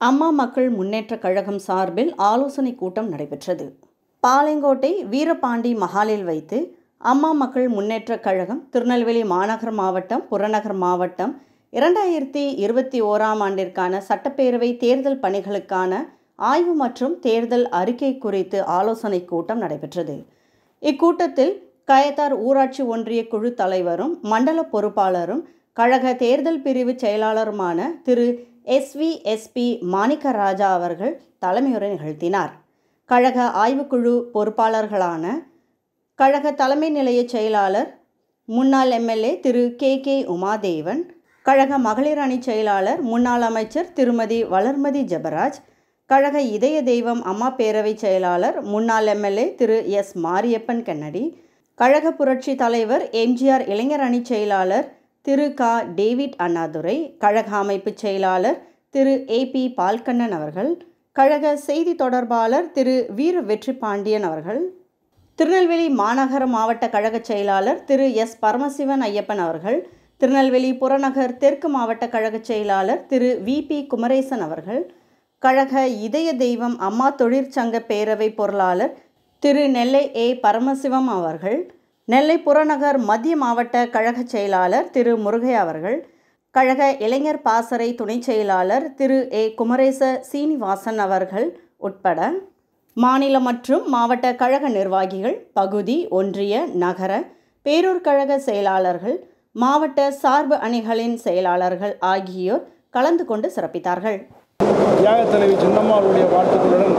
அம்மா மக்கள் முன்னேற்றக் கழகம் சார்பில் ஆலோசனைக் கூட்டம் நடைபெற்றது பாளையங்கோட்டை வீரபாண்டி மஹாலில் வைத்து அம்மா மக்கள் முன்னேற்றக் கழகம் திருநெல்வேலி மாநகர் மாவட்டம் புறநகர் மாவட்டம் இரண்டாயிரத்தி இருபத்தி ஓராம் ஆண்டிற்கான சட்டப்பேரவை தேர்தல் பணிகளுக்கான ஆய்வு மற்றும் தேர்தல் அறிக்கை குறித்து ஆலோசனைக் கூட்டம் நடைபெற்றது இக்கூட்டத்தில் கயத்தார் ஊராட்சி ஒன்றிய குழு தலைவரும் மண்டல பொறுப்பாளரும் கழக தேர்தல் பிரிவு செயலாளருமான திரு எஸ்விஎஸ்பி மாணிக்க ராஜா அவர்கள் தலைமையுரை நிகழ்த்தினார் கழக ஆய்வுக்குழு பொறுப்பாளர்களான கழக தலைமை நிலைய செயலாளர் முன்னாள் எம்எல்ஏ திரு கே கே உமாதேவன் கழக மகளிர் அணி செயலாளர் முன்னாள் அமைச்சர் திருமதி வளர்மதி ஜெபராஜ் கழக இதய தெய்வம் அம்மா பேரவை செயலாளர் முன்னாள் எம்எல்ஏ திரு எஸ் மாரியப்பன் கண்ணடி கழக புரட்சி தலைவர் எம்ஜிஆர் இளைஞர் அணி செயலாளர் திரு க டேவிட் அண்ணாதுரை கழக அமைப்பு செயலாளர் திரு ஏ பி பால்கண்ணன் அவர்கள் கழக செய்தி தொடர்பாளர் திரு வீர வெற்றி பாண்டியன் அவர்கள் திருநெல்வேலி மாநகர மாவட்ட கழக செயலாளர் திரு எஸ் பரமசிவன் ஐயப்பன் அவர்கள் திருநெல்வேலி புறநகர் தெற்கு மாவட்ட கழக செயலாளர் திரு வி பி குமரேசன் அவர்கள் கழக இதய தெய்வம் அம்மா தொழிற்சங்க பேரவை பொருளாளர் திரு நெல்லை ஏ பரமசிவம் அவர்கள் நெல்லை புறநகர் மத்திய மாவட்ட கழக செயலாளர் திரு முருகை அவர்கள் கழக இளைஞர் பாசறை துணை செயலாளர் திரு ஏ குமரேச சீனிவாசன் அவர்கள் உட்பட மாநில மற்றும் மாவட்ட கழக நிர்வாகிகள் பகுதி ஒன்றிய நகர பேரூர் கழக செயலாளர்கள் மாவட்ட சார்பு அணிகளின் செயலாளர்கள் ஆகியோர் கலந்து கொண்டு சிறப்பித்தார்கள் தியாக தலைவி சின்னம்மாளுடைய வாழ்த்துக்களுடன்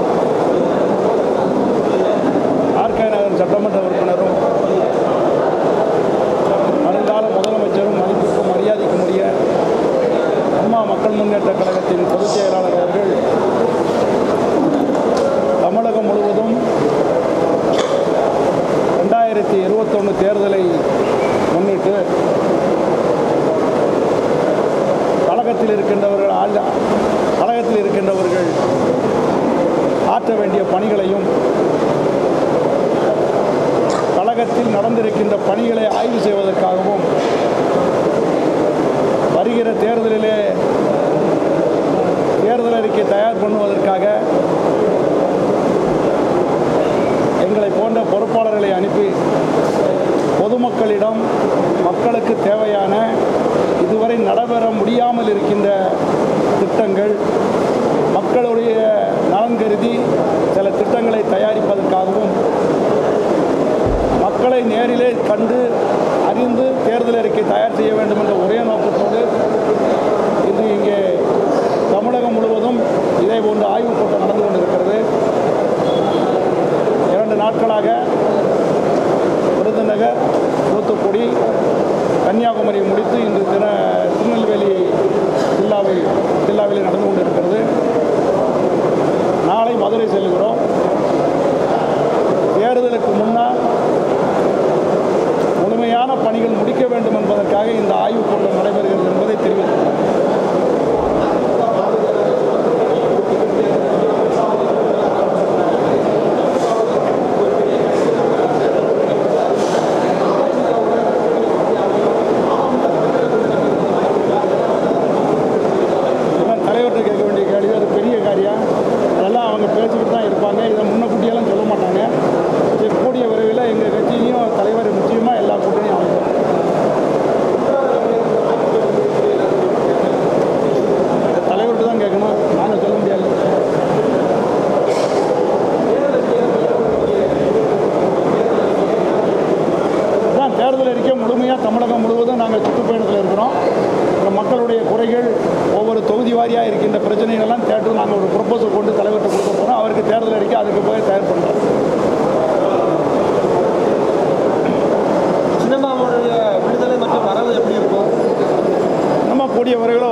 ஆர்கே நகர் சட்டமன்ற உறுப்பினரும் வருங்கால முதலமைச்சரும் மதிப்புக்கும் மரியாதைக்கும் உரிய அம்மா மக்கள் முன்னேற்ற கழகத்தின் பொதுச் செயலாளர் அவர்கள் தமிழகம் முழுவதும் ரெண்டாயிரத்தி இருபத்தொன்று தேர்தலை முன்னிட்டு கழகத்தில் இருக்கின்றவர்கள் ஆள் கழகத்தில் இருக்கின்றவர்கள் ஆற்ற வேண்டிய பணிகளையும் கழகத்தில் நடந்திருக்கின்ற பணிகளை ஆய்வு செய்வதற்காகவும் வருகிற தேர்தலிலே தேர்தல் அறிக்கை தயார் பண்ணுவதற்காக எங்களை போன்ற பொறுப்பாளர்களை அனுப்பி பொதுமக்களிடம் மக்களுக்கு தேவையான இதுவரை நடைபெற முடியாமல் இருக்கின்ற திட்டங்கள் மக்களுடைய நலன் கருதி சில திட்டங்களை தயாரிப்பதற்காகவும் மக்களை நேரிலே கண்டு அறிந்து தேர்தல் அறிக்கை தயார் செய்ய வேண்டும் என்ற ஒரே நோக்கத்தோடு இன்று இங்கே தமிழகம் முழுவதும் இதே போன்ற ஆய்வுக் கூட்டம் நடந்து கொண்டிருக்கிறது இரண்டு நாட்களாக விருதுநகர் தூத்துக்குடி கன்னியாகுமரி முடித்து இன்று தின திருநெல்வேலி ஜில்லாவை ஜில்லாவில் நடந்து கொண்டிருக்கிறது நாளை மதுரை செல்கிறோம் தேர்தலுக்கு முன்னால் முழுமையான பணிகள் முடிக்க வேண்டும் என்பதற்காக இந்த ஆய்வுக் கூட்டம் நடைபெறுகிறது என்பதை தெரிவித்துள்ளோம் இதெல்லாம் தலைவர்கிட்ட கேட்க வேண்டிய கேள்வி அது பெரிய காரியம் அதெல்லாம் அவங்க பேசிக்கிட்டு தான் இருப்பாங்க இதை முன்னக்கூட்டியெல்லாம் சொல்ல மாட்டாங்க சரி கூடிய விரைவில் எங்கள் கட்சியிலையும் தலைவர் நிச்சயமாக எல்லா கூட்டணியும் அமைக்கும் தலைவர்கிட்ட தான் கேட்கணும் நாங்கள் சொல்ல முடியாது அதான் தேர்தல் அறிக்கை முழுமையாக தமிழகம் முழுவதும் நாங்கள் சுற்றுப்பயணத்தில் இருக்கிறோம் இந்த மக்களுடைய குறைகள் ஒவ்வொரு தொகுதி வாரியாக இருக்கின்ற பிரச்சனைகள்லாம் கேட்டு நாங்கள் ஒரு ப்ரொப்போசல் கொண்டு தலைவர்கிட்ட கொடுக்க போகிறோம் அவருக்கு தேர்தல் அறிக்கை அதுக்கு போய் தயார் பண்ணுறோம் சின்னம்மாவுடைய விடுதலை மற்றும் வரவு எப்படி இருக்கும் நம்ம கூடிய விரைவில்